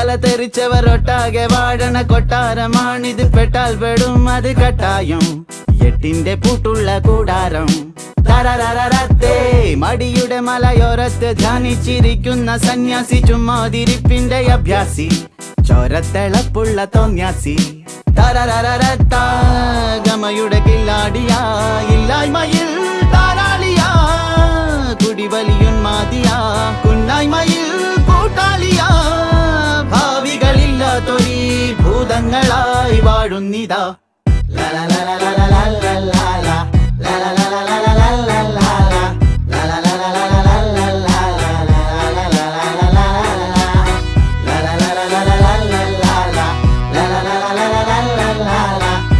തല തെറിച്ചവർ ഒട്ടാകെ വാഴണ കൊട്ടാരമാണിത് പെട്ടാൽ പെടും അത് കട്ടായം എട്ടിന്റെ പൂട്ടുള്ള കൂടാരം തരരരരത്തേ മടിയുടെ മലയോരത്ത് ധ്യാനിച്ചിരിക്കുന്ന സന്യാസി ചുമ്മാതിരിപ്പിന്റെ അഭ്യാസി ചോരത്തിളപ്പുള്ള തോന്യാസി തരരരരത്താ ഗമയുടെ കില്ലാടിയാ ഇല്ലായ്മയിൽ താരാളിയാ കുടിവലിയുന്മാതിയാ കുന്നായ്മയിൽ കൂട്ടാളിയാ ഭാവികളില്ലാത്തൊരീ ഭൂതങ്ങളായി വാഴുന്നിതാ ല ല ല ല ല ല ല ല